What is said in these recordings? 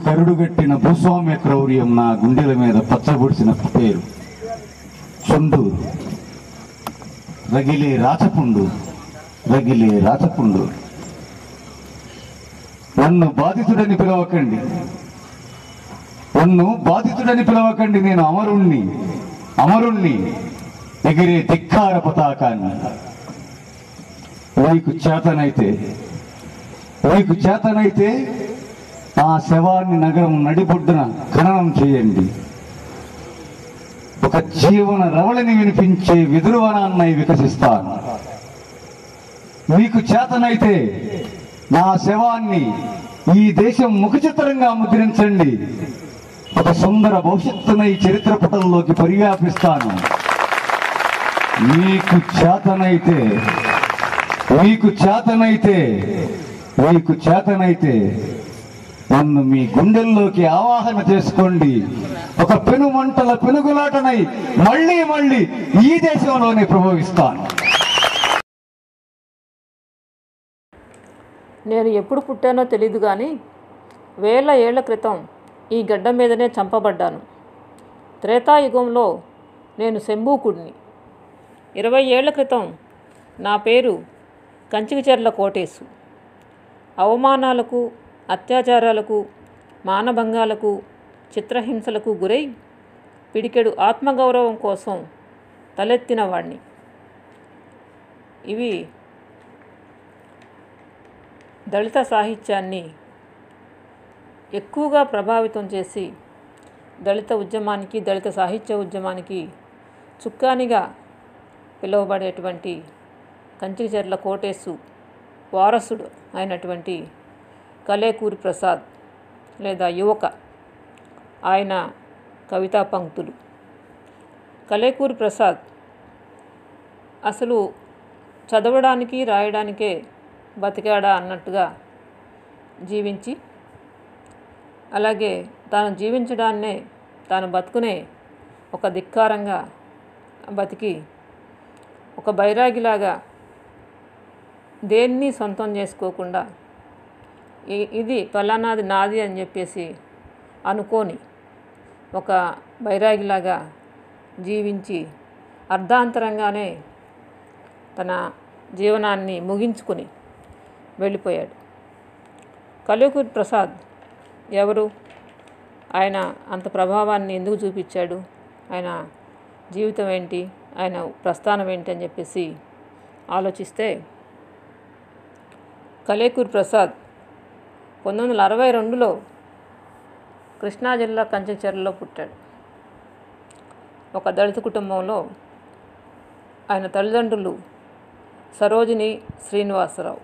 కరుడుగట్టిన భూస్వామ్య క్రౌర్యం నా గుండెల మీద పచ్చబొడిసిన పేరు చొండూరు రగిలే రాచపుండు రగిలే రాచపుండు నన్ను బాధితుడని పిలవకండి నన్ను బాధితుడని పిలవకండి నేను అమరుణ్ణి అమరుణ్ణి ఎగిరే ధిక్కార పతాకాన్ని నీకు చేతనైతే నీకు చేతనైతే ఆ శవాన్ని నగరం నడిబొడ్డున ఖననం చేయండి ఒక జీవన రవళిని వినిపించే విదురువనాన్నై వికసిస్తాను మీకు చేతనైతే నా శవాన్ని ఈ దేశం ముఖచిత్రంగా ముద్రించండి ఒక సుందర భవిష్యత్తునై చరిత్ర పటంలోకి పర్యాపిస్తాను మీకు చేతనైతే మీకు చేతనైతే మీకు చేతనైతే నన్ను మీ గుండెల్లోకి ఆవాహన చేసుకోండి ఒక పెనుమంటల పెనుగులాటనై మళ్ళీ మళ్ళీ ఈ దేశంలోనే ప్రభవిస్తాను నేను ఎప్పుడు పుట్టానో తెలీదు కానీ వేల ఏళ్ల క్రితం ఈ గడ్డ మీదనే చంపబడ్డాను త్రేతాయుగంలో నేను శంభూకుడిని ఇరవై ఏళ్ల క్రితం నా పేరు కంచికచెర్ల కోటేశు అవమానాలకు అత్యాచారాలకు మానభంగాలకు చిత్రహింసలకు గురై పిడికెడు ఆత్మగౌరవం కోసం తలెత్తిన వాణ్ణి ఇవి దళిత సాహిత్యాన్ని ఎక్కువగా ప్రభావితం చేసి దళిత ఉద్యమానికి దళిత సాహిత్య ఉద్యమానికి చుక్కానిగా పిలువబడేటువంటి కంచిచెర్ల కోటేశు వారసుడు అయినటువంటి కలేకూరి ప్రసాద్ లేదా యువక ఆయన కవితా పంక్తులు కలేకూరి ప్రసాద్ అసలు చదవడానికి రాయడానికే బతికాడా అన్నట్టుగా జీవించి అలాగే తాను జీవించడాన్నే తాను బతుకునే ఒక ధిక్కారంగా బతికి ఒక బైరాగిలాగా దేన్ని సొంతం చేసుకోకుండా ఇ- ఇది పలానాది నాది అని చెప్పేసి అనుకోని ఒక బైరాగిలాగా జీవించి అర్ధాంతరంగానే తన జీవనాన్ని ముగించుకుని వెళ్ళిపోయాడు కలుకూరి ప్రసాద్ ఎవరు ఆయన అంత ప్రభావాన్ని ఎందుకు చూపించాడు ఆయన జీవితం ఏంటి ఆయన ప్రస్థానం ఏంటి అని చెప్పేసి ఆలోచిస్తే కలేకూరి ప్రసాద్ పంతొమ్మిది వందల అరవై రెండులో కృష్ణా జిల్లా కంచచెర్లలో పుట్టాడు ఒక దళిత కుటుంబంలో ఆయన తల్లిదండ్రులు సరోజిని శ్రీనివాసరావు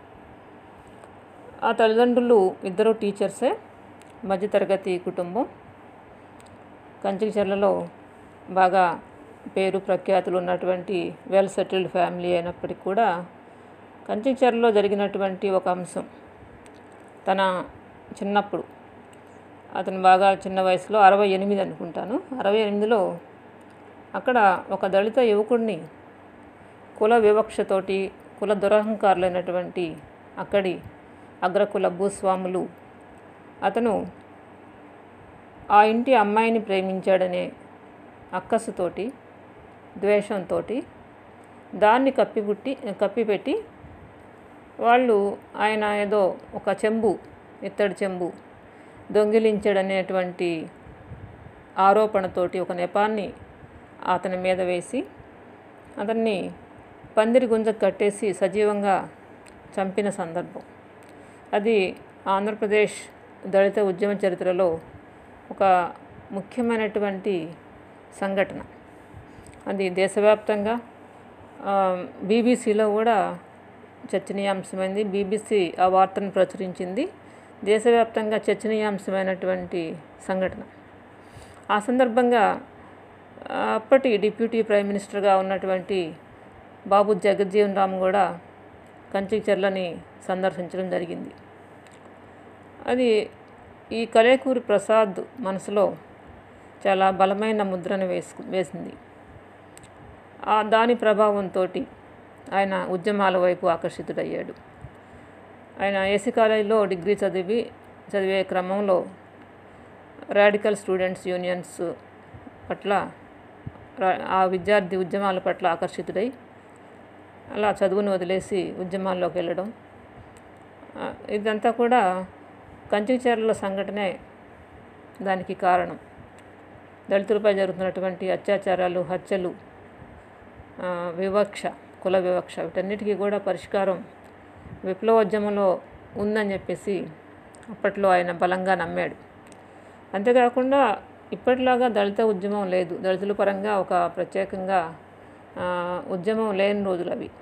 ఆ తల్లిదండ్రులు ఇద్దరు టీచర్సే మధ్యతరగతి కుటుంబం కంచికచర్లలో బాగా పేరు ప్రఖ్యాతులు ఉన్నటువంటి వెల్ సెటిల్డ్ ఫ్యామిలీ అయినప్పటికీ కూడా కంచికచర్లలో జరిగినటువంటి ఒక అంశం తన చిన్నప్పుడు అతను బాగా చిన్న వయసులో అరవై ఎనిమిది అనుకుంటాను అరవై ఎనిమిదిలో అక్కడ ఒక దళిత యువకుడిని కుల వివక్షతోటి కుల దురహంకారులైనటువంటి అక్కడి అగ్రకుల భూస్వాములు అతను ఆ ఇంటి అమ్మాయిని ప్రేమించాడనే అక్కసుతోటి ద్వేషంతో దాన్ని కప్పిపుట్టి కప్పిపెట్టి వాళ్ళు ఆయన ఏదో ఒక చెంబు ఇత్తడి చెంబు దొంగిలించాడనేటువంటి ఆరోపణతోటి ఒక నెపాన్ని అతని మీద వేసి అతన్ని పందిరి గుంజకు కట్టేసి సజీవంగా చంపిన సందర్భం అది ఆంధ్రప్రదేశ్ దళిత ఉద్యమ చరిత్రలో ఒక ముఖ్యమైనటువంటి సంఘటన అది దేశవ్యాప్తంగా బీబీసీలో కూడా చర్చనీయాంశమైంది బీబీసీ ఆ వార్తను ప్రచురించింది దేశవ్యాప్తంగా చర్చనీయాంశమైనటువంటి సంఘటన ఆ సందర్భంగా ఆ, అప్పటి డిప్యూటీ ప్రైమ్ మినిస్టర్గా ఉన్నటువంటి బాబు జగజ్జీవన్ రామ్ కూడా కంచిచర్లని సందర్శించడం జరిగింది అది ఈ కలేకూరి ప్రసాద్ మనసులో చాలా బలమైన ముద్రను వేసుకు వేసింది ఆ దాని ప్రభావంతో ఆయన ఉద్యమాల వైపు ఆకర్షితుడయ్యాడు ఆయన ఏసీ కాలేజీలో డిగ్రీ చదివి చదివే క్రమంలో రాడికల్ స్టూడెంట్స్ యూనియన్స్ పట్ల రా- ఆ విద్యార్థి ఉద్యమాల పట్ల ఆకర్షితుడై అలా చదువును వదిలేసి ఉద్యమాల్లోకి వెళ్ళడం ఆ, ఇదంతా కూడా కంచిచర్ల సంఘటనే దానికి కారణం దళితులపై జరుగుతున్నటువంటి అత్యాచారాలు హత్యలు ఆ, వివక్ష కుల వివక్ష వీటన్నిటికీ కూడా పరిష్కారం విప్లవోద్యమంలో ఉందని చెప్పేసి అప్పట్లో ఆయన బలంగా నమ్మాడు అంతేకాకుండా ఇప్పటిలాగా దళిత ఉద్యమం లేదు దళితుల పరంగా ఒక ప్రత్యేకంగా ఆ, ఉద్యమం లేని రోజులు అవి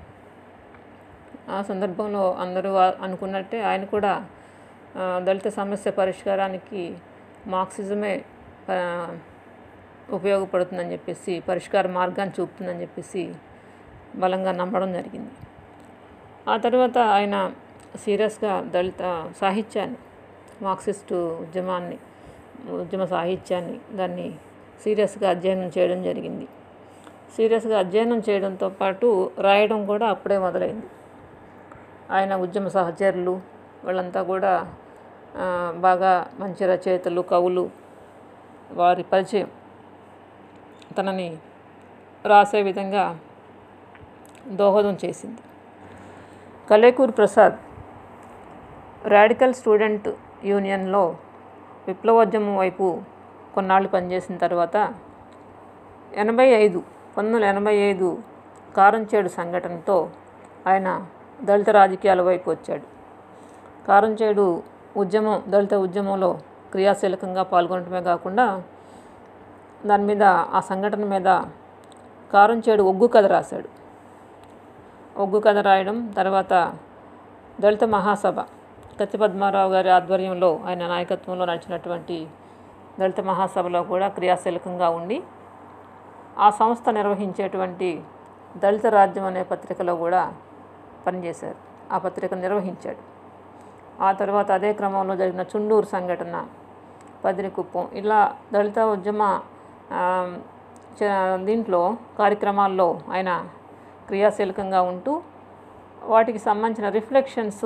ఆ సందర్భంలో అందరూ ఆ- అనుకున్నట్టే ఆయన కూడా ఆ, దళిత సమస్య పరిష్కారానికి మార్క్సిజమే ఆ, ఉపయోగపడుతుందని చెప్పేసి పరిష్కార మార్గాన్ని చూపుతుందని చెప్పేసి బలంగా నమ్మడం జరిగింది ఆ తర్వాత ఆయన సీరియస్గా దళిత సాహిత్యాన్ని మార్క్సిస్టు ఉద్యమాన్ని ఉద్యమ సాహిత్యాన్ని దాన్ని సీరియస్గా అధ్యయనం చేయడం జరిగింది సీరియస్గా అధ్యయనం చేయడంతో పాటు రాయడం కూడా అప్పుడే మొదలైంది ఆయన ఉద్యమ సహచరులు వాళ్ళంతా కూడా ఆ, బాగా మంచి రచయితలు కవులు వారి పరిచయం తనని రాసే విధంగా దోహదం చేసింది కలేకూర్ ప్రసాద్ రాడికల్ స్టూడెంట్ యూనియన్లో విప్లవోద్యమం వైపు కొన్నాళ్ళు పనిచేసిన తర్వాత ఎనభై ఐదు పంతొమ్మిది వందల ఎనభై ఐదు కారంచేడు సంఘటనతో ఆయన దళిత రాజకీయాల వైపు వచ్చాడు కారంచేడు ఉద్యమం దళిత ఉద్యమంలో క్రియాశీలకంగా పాల్గొనడమే కాకుండా దాని మీద ఆ సంఘటన మీద కారంచేడు ఒగ్గు కథ రాశాడు ఒగ్గు కథ రాయడం తర్వాత దళిత మహాసభ కత్తి పద్మారావు గారి ఆధ్వర్యంలో ఆయన నాయకత్వంలో నడిచినటువంటి దళిత మహాసభలో కూడా క్రియాశీలకంగా ఉండి ఆ సంస్థ నిర్వహించేటువంటి దళిత రాజ్యం అనే పత్రికలో కూడా పనిచేశారు ఆ పత్రిక నిర్వహించాడు ఆ తర్వాత అదే క్రమంలో జరిగిన చుండూరు సంఘటన పదిరికుప్పం ఇలా దళిత ఉద్యమ ఆ, చ- దీంట్లో కార్యక్రమాల్లో ఆయన క్రియాశీలకంగా ఉంటూ వాటికి సంబంధించిన రిఫ్లెక్షన్స్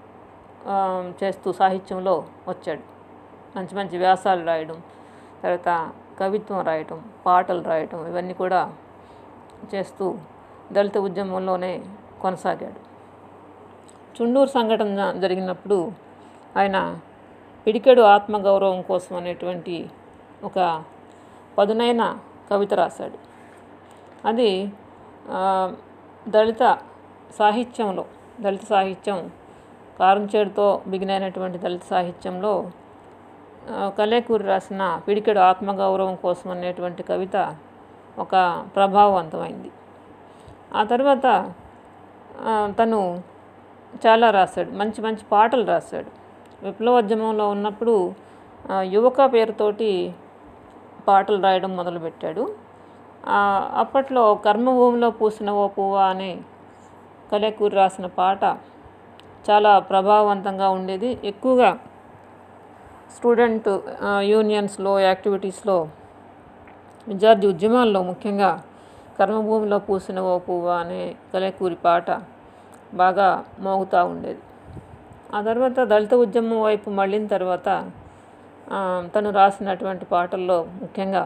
చేస్తూ సాహిత్యంలో వచ్చాడు మంచి మంచి వ్యాసాలు రాయడం తర్వాత కవిత్వం రాయటం పాటలు రాయటం ఇవన్నీ కూడా చేస్తూ దళిత ఉద్యమంలోనే కొనసాగాడు చుండూరు సంఘటన జరిగినప్పుడు ఆయన పిడికెడు ఆత్మగౌరవం కోసం అనేటువంటి ఒక పదునైన కవిత రాశాడు అది ఆ, దళిత సాహిత్యంలో దళిత సాహిత్యం కారంచేడుతో బిగినైనటువంటి దళిత సాహిత్యంలో ఆ, కలేకూరి రాసిన పిడికెడు ఆత్మగౌరవం కోసం అనేటువంటి కవిత ఒక ప్రభావవంతమైంది ఆ తర్వాత ఆ, తను చాలా రాశాడు మంచి మంచి పాటలు రాశాడు విప్లవోద్యమంలో ఉన్నప్పుడు ఆ, యువక పేరుతోటి పాటలు రాయడం మొదలుపెట్టాడు ఆ, అప్పట్లో కర్మభూమిలో పూసిన ఓ పువ్వ అని కలేకూరి రాసిన పాట చాలా ప్రభావవంతంగా ఉండేది ఎక్కువగా స్టూడెంట్ ఆ, యూనియన్స్లో యాక్టివిటీస్లో విద్యార్థి ఉద్యమాల్లో ముఖ్యంగా కర్మభూమిలో పూసిన ఓ పువ్వ అనే కలేకూరి పాట బాగా మోగుతూ ఉండేది ఆ తర్వాత దళిత ఉద్యమం వైపు మళ్ళిన తర్వాత ఆ, తను రాసినటువంటి పాటల్లో ముఖ్యంగా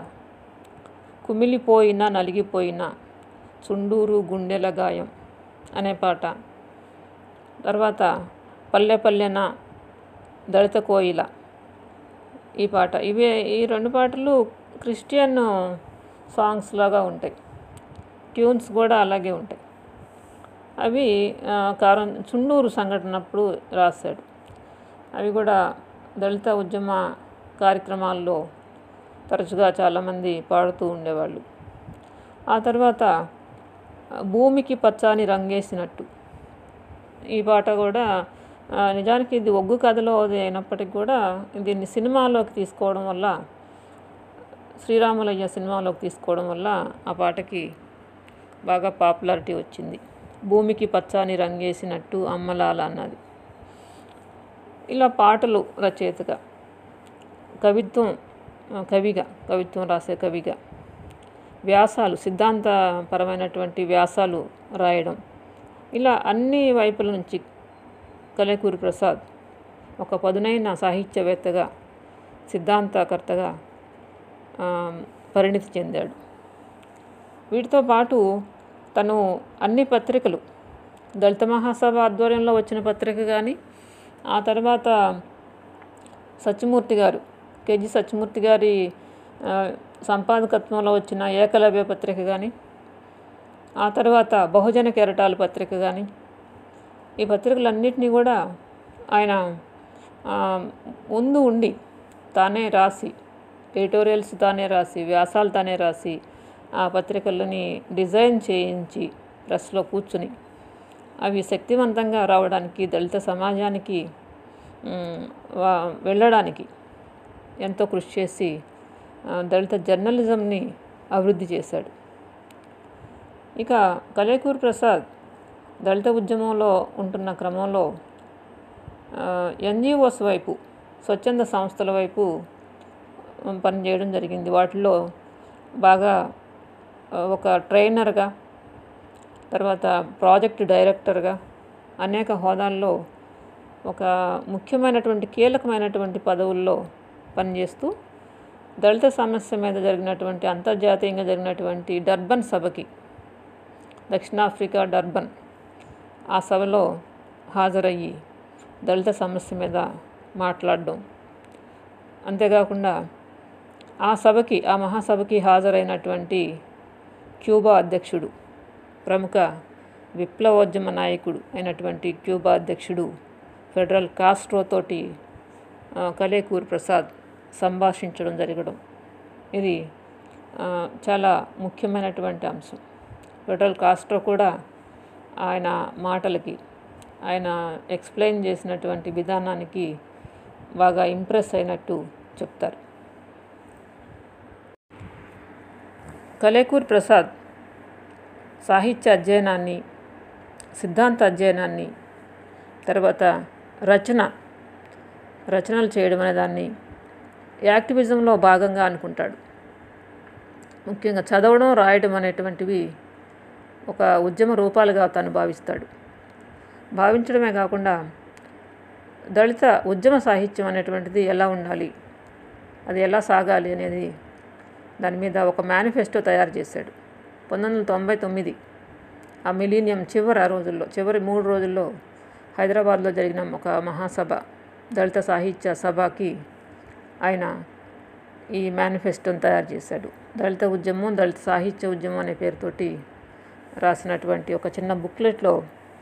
కుమిలిపోయిన నలిగిపోయిన చుండూరు గుండెల గాయం అనే పాట తర్వాత పల్లె పల్లెన దళిత కోయిల ఈ పాట ఇవే ఈ రెండు పాటలు క్రిస్టియన్ సాంగ్స్ లాగా ఉంటాయి ట్యూన్స్ కూడా అలాగే ఉంటాయి అవి ఆ, కారం చుండూరు సంఘటనప్పుడు రాశాడు అవి కూడా దళిత ఉద్యమ కార్యక్రమాల్లో తరచుగా చాలామంది పాడుతూ ఉండేవాళ్ళు ఆ తర్వాత ఆ, భూమికి పచ్చాని రంగేసినట్టు ఈ పాట కూడా ఆ, నిజానికి ఇది ఒగ్గు కథలో అది అయినప్పటికీ కూడా దీన్ని సినిమాలోకి తీసుకోవడం వల్ల శ్రీరాములయ్య సినిమాలోకి తీసుకోవడం వల్ల ఆ పాటకి బాగా పాపులారిటీ వచ్చింది భూమికి పచ్చాని రంగేసినట్టు అమ్మలాల అన్నది ఇలా పాటలు రచయితగా కవిత్వం ఆ, కవిగా కవిత్వం రాసే కవిగా వ్యాసాలు సిద్ధాంతపరమైనటువంటి వ్యాసాలు రాయడం ఇలా అన్ని వైపుల నుంచి కలేకూరి ప్రసాద్ ఒక పదునైన సాహిత్యవేత్తగా సిద్ధాంతకర్తగా ఆ, పరిణితి చెందాడు వీటితో పాటు తను అన్ని పత్రికలు దళిత మహాసభ ఆధ్వర్యంలో వచ్చిన పత్రిక కానీ ఆ తర్వాత సత్యమూర్తి గారు కేజీ సత్యమూర్తి గారి ఆ, సంపాదకత్వంలో వచ్చిన ఏకలవ్య పత్రిక కానీ ఆ తర్వాత బహుజన కెరటాల పత్రిక కానీ ఈ పత్రికలన్నింటినీ కూడా ఆయన ఆ, ముందు ఉండి తానే రాసి ఎడిటోరియల్స్ తానే రాసి వ్యాసాలు తానే రాసి ఆ పత్రికలని డిజైన్ చేయించి ప్రెస్లో కూర్చుని అవి శక్తివంతంగా రావడానికి దళిత సమాజానికి మ్, వా- వెళ్ళడానికి ఎంతో కృషి చేసి ఆ, దళిత జర్నలిజంని అభివృద్ధి చేశాడు ఇక కలేకూర్ ప్రసాద్ దళిత ఉద్యమంలో ఉంటున్న క్రమంలో ఎన్జిఓస్ వైపు స్వచ్ఛంద సంస్థల వైపు ఉమ్, పనిచేయడం జరిగింది వాటిలో బాగా ఆ, ఒక ట్రైనర్గా తర్వాత ప్రాజెక్ట్ డైరెక్టర్గా అనేక హోదాల్లో ఒక ముఖ్యమైనటువంటి కీలకమైనటువంటి పదవుల్లో పనిచేస్తూ దళిత సమస్య మీద జరిగినటువంటి అంతర్జాతీయంగా జరిగినటువంటి డర్బన్ సభకి దక్షిణాఫ్రికా డర్బన్ ఆ సభలో హాజరయ్యి దళిత సమస్య మీద మాట్లాడడం అంతేకాకుండా ఆ సభకి ఆ మహాసభకి హాజరైనటువంటి క్యూబా అధ్యక్షుడు ప్రముఖ విప్లవోద్యమ నాయకుడు అయినటువంటి క్యూబా అధ్యక్షుడు ఫెడరల్ కాస్ట్రో తోటి ఆ, కలేకూర్ ప్రసాద్ సంభాషించడం జరగడం ఇది ఆ, చాలా ముఖ్యమైనటువంటి అంశం ఫెడరల్ కాస్ట్రో కూడా ఆయన మాటలకి ఆయన ఎక్స్ప్లెయిన్ చేసినటువంటి విధానానికి బాగా ఇంప్రెస్ అయినట్టు చెప్తారు కలేకూర్ ప్రసాద్ సాహిత్య అధ్యయనాన్ని సిద్ధాంత అధ్యయనాన్ని తర్వాత రచన రచనలు చేయడం అనే దాన్ని యాక్టివిజంలో భాగంగా అనుకుంటాడు ముఖ్యంగా చదవడం రాయడం అనేటువంటివి ఒక ఉద్యమ రూపాలుగా తను భావిస్తాడు భావించడమే కాకుండా దళిత ఉద్యమ సాహిత్యం అనేటువంటిది ఎలా ఉండాలి అది ఎలా సాగాలి అనేది దాని మీద ఒక మేనిఫెస్టో తయారు చేశాడు పంతొమ్మిది వందల తొంభై తొమ్మిది ఆ మిలీనియం చివరి ఆ రోజుల్లో చివరి మూడు రోజుల్లో హైదరాబాద్లో జరిగిన ఒక మహాసభ దళిత సాహిత్య సభకి ఆయన ఈ మేనిఫెస్టోని తయారు చేశాడు దళిత ఉద్యమం దళిత సాహిత్య ఉద్యమం అనే పేరుతోటి రాసినటువంటి ఒక చిన్న బుక్లెట్లో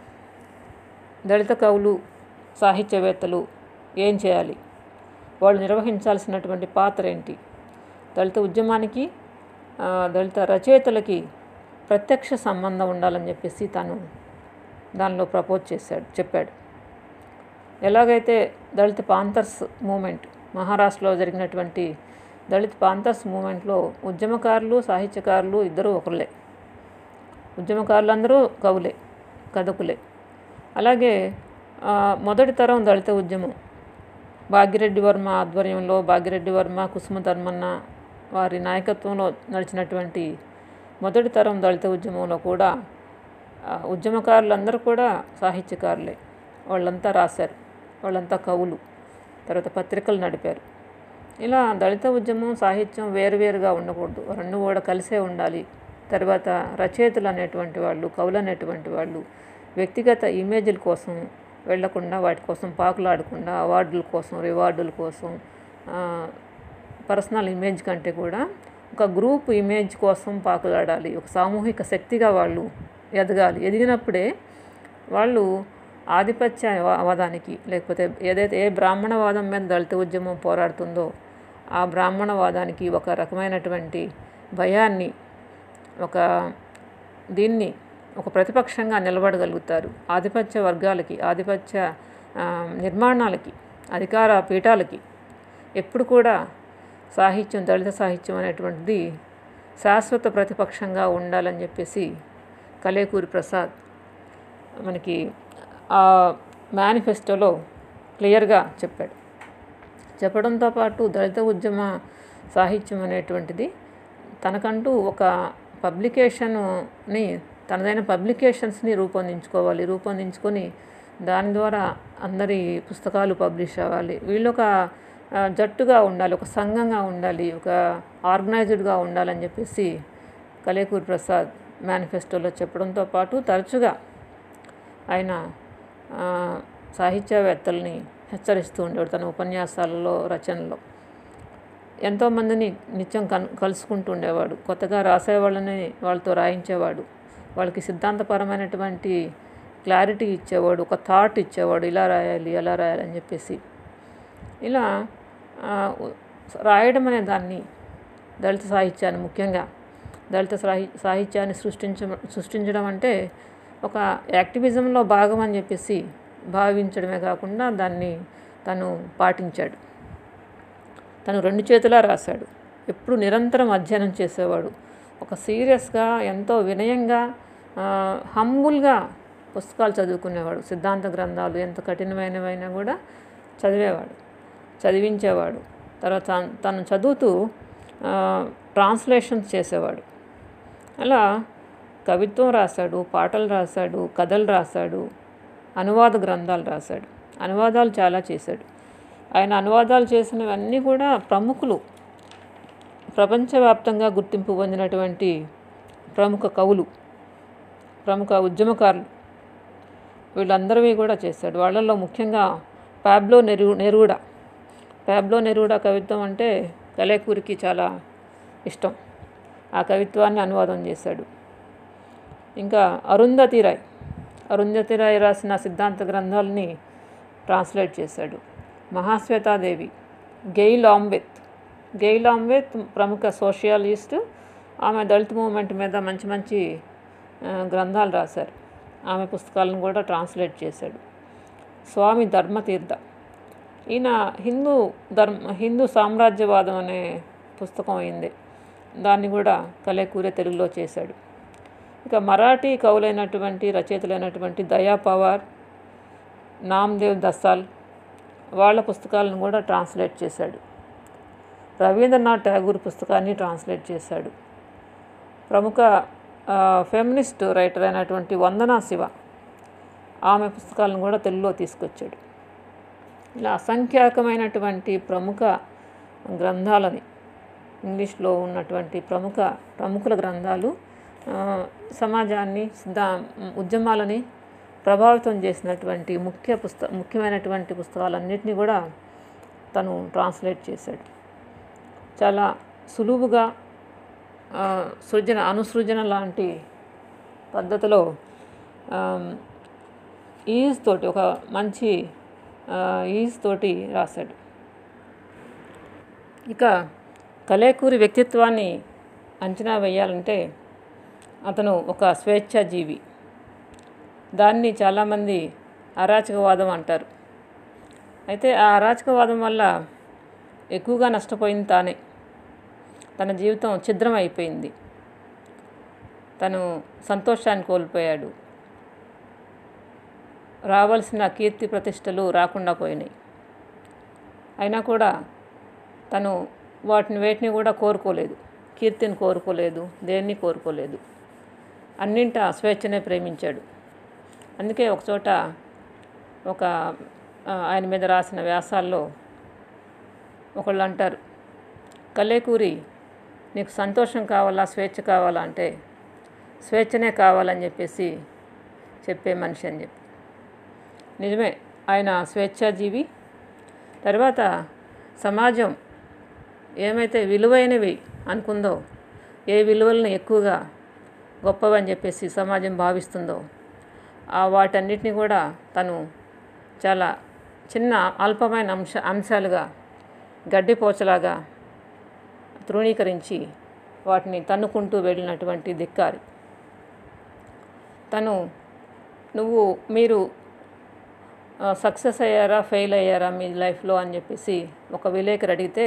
దళిత కవులు సాహిత్యవేత్తలు ఏం చేయాలి వాళ్ళు నిర్వహించాల్సినటువంటి పాత్ర ఏంటి దళిత ఉద్యమానికి ఆ, దళిత రచయితలకి ప్రత్యక్ష సంబంధం ఉండాలని చెప్పేసి తను దానిలో ప్రపోజ్ చేశాడు చెప్పాడు ఎలాగైతే దళిత పాంథర్స్ మూమెంట్ మహారాష్ట్రలో జరిగినటువంటి దళిత పాంథర్స్ మూమెంట్లో ఉద్యమకారులు సాహిత్యకారులు ఇద్దరు ఒకరులే ఉద్యమకారులందరూ కవులే కథకులే అలాగే ఆ, మొదటి తరం దళిత ఉద్యమం భాగ్యరెడ్డి వర్మ ఆధ్వర్యంలో భాగ్యరెడ్డి వర్మ కుసుమ ధర్మన్న వారి నాయకత్వంలో నడిచినటువంటి మొదటి తరం దళిత ఉద్యమంలో కూడా ఆ, ఉద్యమకారులందరూ కూడా సాహిత్యకారులే వాళ్ళంతా రాశారు వాళ్ళంతా కవులు తర్వాత పత్రికలు నడిపారు ఇలా దళిత ఉద్యమం సాహిత్యం వేరువేరుగా ఉండకూడదు రెండు కూడా కలిసే ఉండాలి తర్వాత రచయితలు అనేటువంటి వాళ్ళు కవులు అనేటువంటి వాళ్ళు వ్యక్తిగత ఇమేజ్ల కోసం వెళ్లకుండా వాటి కోసం పాకులాడకుండా అవార్డుల కోసం రివార్డుల కోసం ఆ, పర్సనల్ ఇమేజ్ కంటే కూడా ఒక గ్రూప్ ఇమేజ్ కోసం పాకులాడాలి ఒక సామూహిక శక్తిగా వాళ్ళు ఎదగాలి ఎదిగినప్పుడే వాళ్ళు ఆధిపత్య వా- వాదానికి లేకపోతే ఏదైతే ఏ బ్రాహ్మణవాదం మీద దళిత ఉద్యమం పోరాడుతుందో ఆ బ్రాహ్మణవాదానికి ఒక రకమైనటువంటి భయాన్ని ఒక దీన్ని ఒక ప్రతిపక్షంగా నిలబడగలుగుతారు ఆధిపత్య వర్గాలకి ఆధిపత్య ఆ, నిర్మాణాలకి అధికార పీఠాలకి ఎప్పుడు కూడా సాహిత్యం దళిత సాహిత్యం అనేటువంటిది శాశ్వత ప్రతిపక్షంగా ఉండాలని చెప్పేసి కలేకూరి ప్రసాద్ మనకి ఆ మేనిఫెస్టోలో క్లియర్గా చెప్పాడు చెప్పడంతో పాటు దళిత ఉద్యమ సాహిత్యం అనేటువంటిది తనకంటూ ఒక పబ్లికేషన్ని తనదైన పబ్లికేషన్స్ని రూపొందించుకోవాలి రూపొందించుకొని దాని ద్వారా అందరి పుస్తకాలు పబ్లిష్ అవ్వాలి వీళ్ళు ఒక ఆ, జట్టుగా ఉండాలి ఒక సంఘంగా ఉండాలి ఒక ఆర్గనైజ్డ్గా ఉండాలని చెప్పేసి కలేకూరి ప్రసాద్ మేనిఫెస్టోలో చెప్పడంతో పాటు తరచుగా ఆయన ఆ, సాహిత్యవేత్తల్ని హెచ్చరిస్తూ ఉండేవాడు తన ఉపన్యాసాలలో రచనలో ఎంతోమందిని నిత్యం కన్ కలుసుకుంటూ ఉండేవాడు కొత్తగా రాసేవాళ్ళని వాళ్ళతో రాయించేవాడు వాళ్ళకి సిద్ధాంతపరమైనటువంటి క్లారిటీ ఇచ్చేవాడు ఒక థాట్ ఇచ్చేవాడు ఇలా రాయాలి ఎలా రాయాలి అని చెప్పేసి ఇలా ఆ, రాయడం అనే దాన్ని దళిత సాహిత్యాన్ని ముఖ్యంగా దళిత సాహి సాహిత్యాన్ని సృష్టించ సృష్టించడం అంటే ఒక యాక్టివిజంలో భాగం అని చెప్పేసి భావించడమే కాకుండా దాన్ని తను పాటించాడు తను రెండు చేతులా రాశాడు ఎప్పుడు నిరంతరం అధ్యయనం చేసేవాడు ఒక సీరియస్గా ఎంతో వినయంగా హంబుల్గా పుస్తకాలు చదువుకునేవాడు సిద్ధాంత గ్రంథాలు ఎంత కఠినమైనవైనా కూడా చదివేవాడు చదివించేవాడు తర్వాత తన్- తను చదువుతూ ట్రాన్స్లేషన్స్ చేసేవాడు అలా కవిత్వం రాశాడు పాటలు రాశాడు కథలు రాశాడు అనువాద గ్రంథాలు రాశాడు అనువాదాలు చాలా చేశాడు ఆయన అనువాదాలు చేసినవన్నీ కూడా ప్రముఖులు ప్రపంచవ్యాప్తంగా గుర్తింపు పొందినటువంటి ప్రముఖ కవులు ప్రముఖ ఉద్యమకారులు వీళ్ళందరివి కూడా చేశాడు వాళ్ళల్లో ముఖ్యంగా పాబ్లో నెరు నెరూడా పాబ్లో నెరూడా కవిత్వం అంటే కలేకూరికి చాలా ఇష్టం ఆ కవిత్వాన్ని అనువాదం చేశాడు ఇంకా అరుంధతి రాయ్ అరుంధతి రాయ్ రాసిన సిద్ధాంత గ్రంథాలని ట్రాన్స్లేట్ చేశాడు మహాశ్వేతాదేవి గెయిల్ ఆంబెత్ గెయిల్ ఆంబెత్ ప్రముఖ సోషియాలిస్ట్ ఆమె దళిత మూవ్మెంట్ మీద మంచి మంచి ఆ, గ్రంథాలు రాశారు ఆమె పుస్తకాలను కూడా ట్రాన్స్లేట్ చేశాడు స్వామి ధర్మతీర్థ ఈయన హిందూ ధర్మ హిందూ సామ్రాజ్యవాదం అనే పుస్తకం అయింది దాన్ని కూడా కలేకూరే తెలుగులో చేశాడు ఇక మరాఠీ కవులైనటువంటి రచయితలైనటువంటి దయా పవార్ నామ్దేవ్ దసాల్ వాళ్ళ పుస్తకాలను కూడా ట్రాన్స్లేట్ చేశాడు రవీంద్రనాథ్ ఠాగూర్ పుస్తకాన్ని ట్రాన్స్లేట్ చేశాడు ప్రముఖ ఆ, ఫెమినిస్ట్ రైటర్ అయినటువంటి వందనా శివ ఆమె పుస్తకాలను కూడా తెలుగులో తీసుకొచ్చాడు ఇలా అసంఖ్యాకమైనటువంటి ప్రముఖ గ్రంథాలని ఇంగ్లీష్లో ఉన్నటువంటి ప్రముఖ ప్రముఖుల గ్రంథాలు ఆ, సమాజాన్ని సిద్ధా ఉద్యమాలని ప్రభావితం చేసినటువంటి ముఖ్య పుస్త ముఖ్యమైనటువంటి పుస్తకాలన్నింటినీ కూడా తను ట్రాన్స్లేట్ చేశాడు చాలా సులువుగా ఆ, సృజన అనుసృజన లాంటి పద్ధతిలో ఆమ్, ఈజ్ తోటి ఒక మంచి ఆ, ఈజ్ తోటి రాశాడు ఇక కలేకూరి వ్యక్తిత్వాన్ని అంచనా వేయాలంటే అతను ఒక స్వేచ్ఛాజీవి దాన్ని చాలామంది అరాచకవాదం అంటారు అయితే ఆ అరాచకవాదం వల్ల ఎక్కువగా నష్టపోయింది తానే తన జీవితం ఛిద్రం అయిపోయింది తను సంతోషాన్ని కోల్పోయాడు రావాల్సిన కీర్తి ప్రతిష్టలు రాకుండా పోయినాయి అయినా కూడా తను వాటిని వేటిని కూడా కోరుకోలేదు కీర్తిని కోరుకోలేదు దేన్ని కోరుకోలేదు అన్నింట స్వేచ్ఛనే ప్రేమించాడు అందుకే ఒకచోట ఒక ఆ, ఆయన మీద రాసిన వ్యాసాల్లో ఒకళ్ళు అంటారు కలేకూరి నీకు సంతోషం కావాలా స్వేచ్ఛ కావాలా అంటే స్వేచ్ఛనే కావాలని చెప్పేసి చెప్పే మనిషి అని చెప్పి నిజమే ఆయన స్వేచ్ఛాజీవి తర్వాత సమాజం ఏమైతే విలువైనవి అనుకుందో ఏ విలువలను ఎక్కువగా గొప్పవని చెప్పేసి సమాజం భావిస్తుందో ఆ వాటన్నిటిని కూడా తను చాలా చిన్న అల్పమైన అంశ అంశాలుగా గడ్డిపోచలాగా తృణీకరించి వాటిని తన్నుకుంటూ వెళ్ళినటువంటి ధిక్కారి తను నువ్వు మీరు సక్సెస్ అయ్యారా ఫెయిల్ అయ్యారా మీ లైఫ్లో అని చెప్పేసి ఒక విలేకరు అడిగితే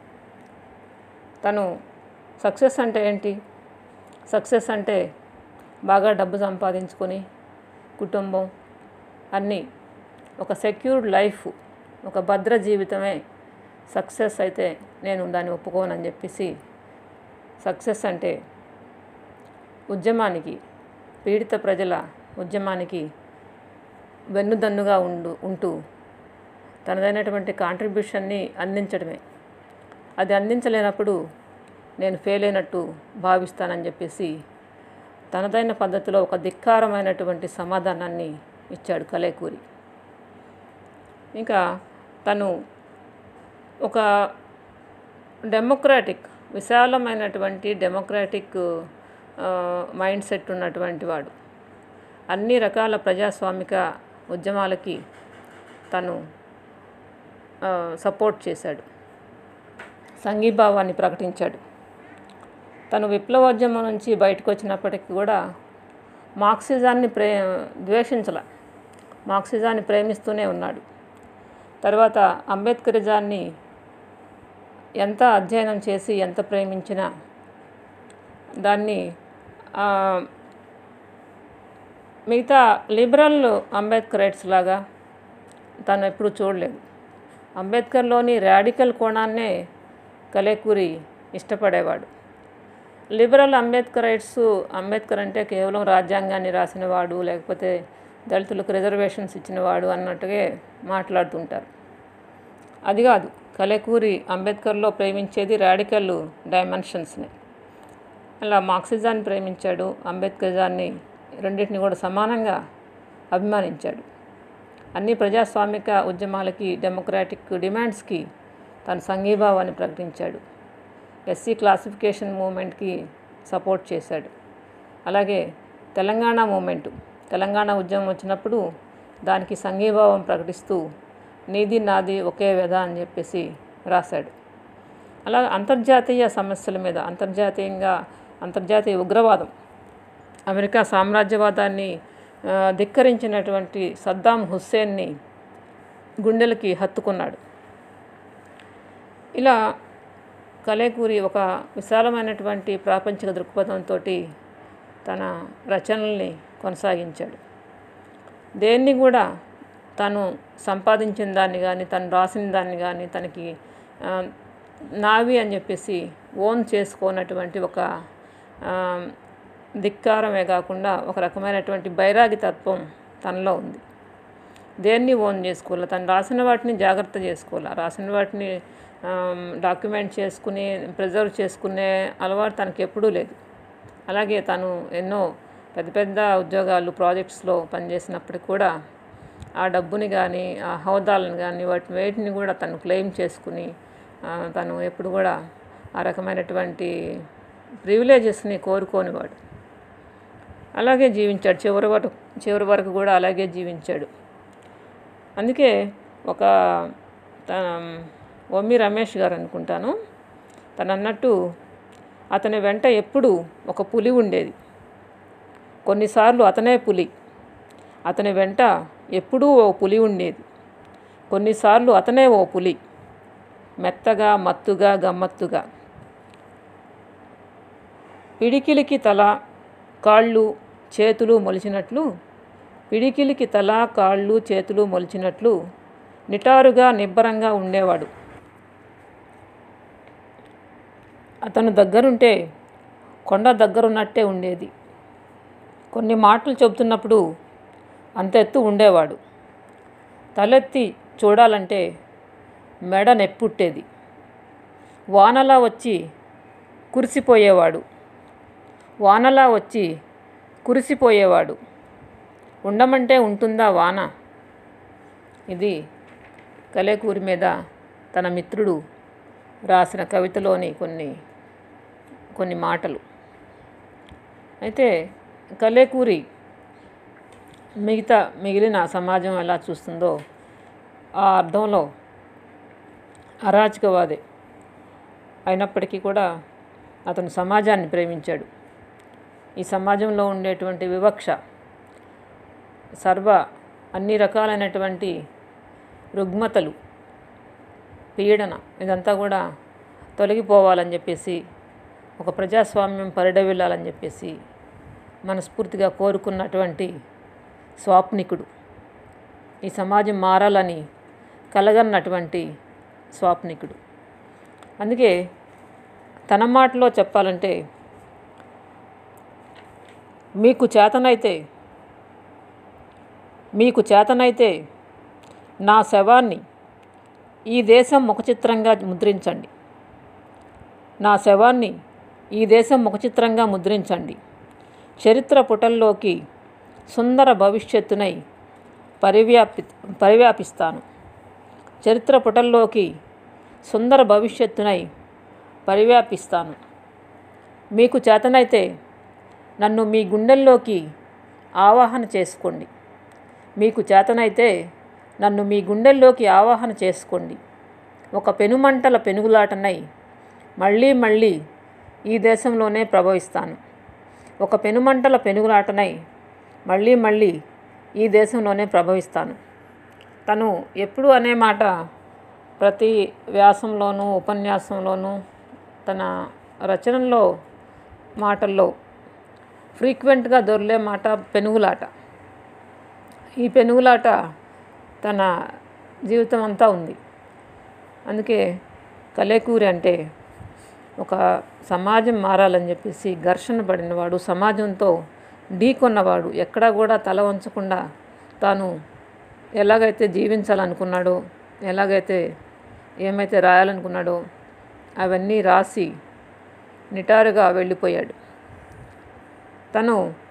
తను సక్సెస్ అంటే ఏంటి సక్సెస్ అంటే బాగా డబ్బు సంపాదించుకొని కుటుంబం అన్నీ ఒక సెక్యూర్డ్ లైఫ్ ఒక భద్ర జీవితమే సక్సెస్ అయితే నేను దాన్ని ఒప్పుకోనని చెప్పేసి సక్సెస్ అంటే ఉద్యమానికి పీడిత ప్రజల ఉద్యమానికి వెన్నుదన్నుగా ఉండు ఉంటూ తనదైనటువంటి కాంట్రిబ్యూషన్ని అందించడమే అది అందించలేనప్పుడు నేను ఫెయిల్ అయినట్టు భావిస్తానని చెప్పేసి తనదైన పద్ధతిలో ఒక ధిక్కారమైనటువంటి సమాధానాన్ని ఇచ్చాడు కలేకూరి ఇంకా తను ఒక డెమోక్రాటిక్ విశాలమైనటువంటి డెమోక్రాటిక్ మైండ్ సెట్ ఉన్నటువంటి వాడు అన్ని రకాల ప్రజాస్వామిక ఉద్యమాలకి తను సపోర్ట్ చేశాడు సంఘీభావాన్ని ప్రకటించాడు తను విప్లవోద్యమం నుంచి బయటకు వచ్చినప్పటికీ కూడా మార్క్సిజాన్ని ప్రే ద్వేషించల మార్క్సిజాన్ని ప్రేమిస్తూనే ఉన్నాడు తర్వాత అంబేద్కరిజాన్ని ఎంత అధ్యయనం చేసి ఎంత ప్రేమించినా దాన్ని మిగతా లిబరల్ అంబేద్కరైట్స్ లాగా తను ఎప్పుడు చూడలేదు అంబేద్కర్లోని రాడికల్ కోణాన్నే కలేకూరి ఇష్టపడేవాడు లిబరల్ అంబేద్కరైట్స్ అంబేద్కర్ అంటే కేవలం రాజ్యాంగాన్ని రాసినవాడు లేకపోతే దళితులకు రిజర్వేషన్స్ ఇచ్చినవాడు అన్నట్టుగా మాట్లాడుతుంటారు అది కాదు కలేకూరి అంబేద్కర్లో ప్రేమించేది రాడికల్ డైమెన్షన్స్ని అలా మార్క్సిజాన్ని ప్రేమించాడు అంబేద్కరిజాన్ని రెండింటిని కూడా సమానంగా అభిమానించాడు అన్ని ప్రజాస్వామిక ఉద్యమాలకి డెమోక్రాటిక్ డిమాండ్స్కి తన సంఘీభావాన్ని ప్రకటించాడు ఎస్సీ క్లాసిఫికేషన్ మూమెంట్కి సపోర్ట్ చేశాడు అలాగే తెలంగాణ మూమెంటు తెలంగాణ ఉద్యమం వచ్చినప్పుడు దానికి సంఘీభావం ప్రకటిస్తూ నీది నాది ఒకే వ్యధ అని చెప్పేసి రాశాడు అలా అంతర్జాతీయ సమస్యల మీద అంతర్జాతీయంగా అంతర్జాతీయ ఉగ్రవాదం అమెరికా సామ్రాజ్యవాదాన్ని ధిక్కరించినటువంటి సద్దాం హుస్సేన్ని గుండెలకి హత్తుకున్నాడు ఇలా కలేకూరి ఒక విశాలమైనటువంటి ప్రాపంచిక దృక్పథంతో తన రచనల్ని కొనసాగించాడు దేన్ని కూడా తను సంపాదించిన దాన్ని కానీ తను రాసిన దాన్ని కానీ తనకి నావి అని చెప్పేసి ఓన్ చేసుకోనటువంటి ఒక ధిక్కారమే కాకుండా ఒక రకమైనటువంటి బైరాగి తత్వం తనలో ఉంది దేన్ని ఓన్ చేసుకోవాలి తను రాసిన వాటిని జాగ్రత్త చేసుకోవాలి రాసిన వాటిని డాక్యుమెంట్ చేసుకుని ప్రిజర్వ్ చేసుకునే అలవాటు తనకి ఎప్పుడూ లేదు అలాగే తను ఎన్నో పెద్ద పెద్ద ఉద్యోగాలు ప్రాజెక్ట్స్లో పనిచేసినప్పటికి కూడా ఆ డబ్బుని కానీ ఆ హోదాలను కానీ వాటి వేటిని కూడా తను క్లెయిమ్ చేసుకుని తను ఎప్పుడు కూడా ఆ రకమైనటువంటి ప్రివిలేజెస్ని కోరుకోనివాడు అలాగే జీవించాడు చివరి వరకు చివరి వరకు కూడా అలాగే జీవించాడు అందుకే ఒక ఒమ్మి రమేష్ గారు అనుకుంటాను తను అన్నట్టు అతని వెంట ఎప్పుడు ఒక పులి ఉండేది కొన్నిసార్లు అతనే పులి అతని వెంట ఎప్పుడూ ఓ పులి ఉండేది కొన్నిసార్లు అతనే ఓ పులి మెత్తగా మత్తుగా గమ్మత్తుగా పిడికిలికి తల కాళ్ళు చేతులు మొలిచినట్లు పిడికిలికి తల కాళ్ళు చేతులు మొలిచినట్లు నిటారుగా నిబ్బరంగా ఉండేవాడు అతను దగ్గరుంటే కొండ దగ్గరున్నట్టే ఉండేది కొన్ని మాటలు చెబుతున్నప్పుడు అంత ఎత్తు ఉండేవాడు తలెత్తి చూడాలంటే మెడ నెప్పుట్టేది వానలా వచ్చి కురిసిపోయేవాడు వానలా వచ్చి కురిసిపోయేవాడు ఉండమంటే ఉంటుందా వాన ఇది కలేకూరి మీద తన మిత్రుడు రాసిన కవితలోని కొన్ని కొన్ని మాటలు అయితే కలేకూరి మిగతా మిగిలిన సమాజం ఎలా చూస్తుందో ఆ అర్థంలో అరాచకవాదే అయినప్పటికీ కూడా అతను సమాజాన్ని ప్రేమించాడు ఈ సమాజంలో ఉండేటువంటి వివక్ష సర్వ అన్ని రకాలైనటువంటి రుగ్మతలు పీడన ఇదంతా కూడా తొలగిపోవాలని చెప్పేసి ఒక ప్రజాస్వామ్యం పరిడవిల్లాలని చెప్పేసి మనస్ఫూర్తిగా కోరుకున్నటువంటి స్వాప్నికుడు ఈ సమాజం మారాలని కలగన్నటువంటి స్వాప్నికుడు అందుకే తన మాటలో చెప్పాలంటే మీకు చేతనైతే మీకు చేతనైతే నా శవాన్ని ఈ దేశం ముఖచిత్రంగా ముద్రించండి నా శవాన్ని ఈ దేశం ముఖచిత్రంగా ముద్రించండి చరిత్ర పుటల్లోకి సుందర భవిష్యత్తునై పరివ్యాపి పరివ్యాపిస్తాను చరిత్ర పుటల్లోకి సుందర భవిష్యత్తునై పరివ్యాపిస్తాను మీకు చేతనైతే నన్ను మీ గుండెల్లోకి ఆవాహన చేసుకోండి మీకు చేతనైతే నన్ను మీ గుండెల్లోకి ఆవాహన చేసుకోండి ఒక పెనుమంటల పెనుగులాటనై మళ్ళీ మళ్ళీ ఈ దేశంలోనే ప్రభవిస్తాను ఒక పెనుమంటల పెనుగులాటనై మళ్ళీ మళ్ళీ ఈ దేశంలోనే ప్రభవిస్తాను తను ఎప్పుడు అనే మాట ప్రతి వ్యాసంలోనూ ఉపన్యాసంలోనూ తన రచనల్లో మాటల్లో ఫ్రీక్వెంట్గా దొరికే మాట పెనుగులాట ఈ పెనుగులాట తన జీవితం అంతా ఉంది అందుకే కలేకూరి అంటే ఒక సమాజం మారాలని చెప్పేసి ఘర్షణ పడినవాడు సమాజంతో ఢీకొన్నవాడు ఎక్కడా కూడా తల వంచకుండా తాను ఎలాగైతే జీవించాలనుకున్నాడో ఎలాగైతే ఏమైతే రాయాలనుకున్నాడో అవన్నీ రాసి నిటారుగా వెళ్ళిపోయాడు తను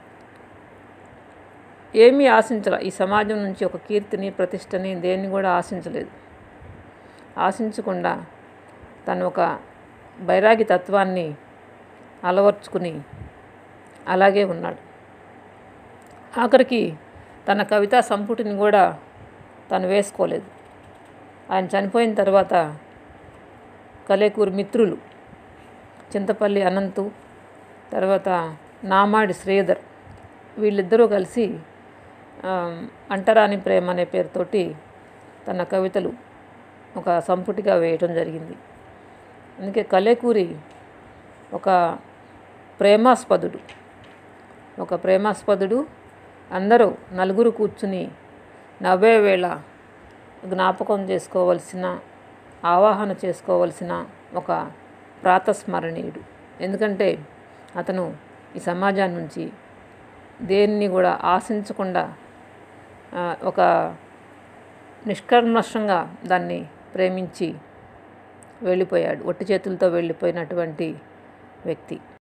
ఏమీ ఆశించలే ఈ సమాజం నుంచి ఒక కీర్తిని ప్రతిష్టని దేన్ని కూడా ఆశించలేదు ఆశించకుండా తను ఒక బైరాగి తత్వాన్ని అలవర్చుకుని అలాగే ఉన్నాడు ఆఖరికి తన కవితా సంపుటిని కూడా తను వేసుకోలేదు ఆయన చనిపోయిన తర్వాత కలేకూరు మిత్రులు చింతపల్లి అనంతు తర్వాత నామాడి శ్రీధర్ వీళ్ళిద్దరూ కలిసి ఆ, అంటరాని ప్రేమ అనే పేరుతోటి తన కవితలు ఒక సంపుటిగా వేయటం జరిగింది అందుకే కలేకూరి ఒక ప్రేమాస్పదుడు ఒక ప్రేమాస్పదుడు అందరూ నలుగురు కూర్చుని నవ్వే వేళ జ్ఞాపకం చేసుకోవలసిన ఆవాహన చేసుకోవలసిన ఒక ప్రాతస్మరణీయుడు ఎందుకంటే అతను ఈ సమాజాన్ని నుంచి దేన్ని కూడా ఆశించకుండా ఆ, ఒక నిష్కర్మషంగా దాన్ని ప్రేమించి వెళ్ళిపోయాడు ఒట్టి చేతులతో వెళ్ళిపోయినటువంటి వ్యక్తి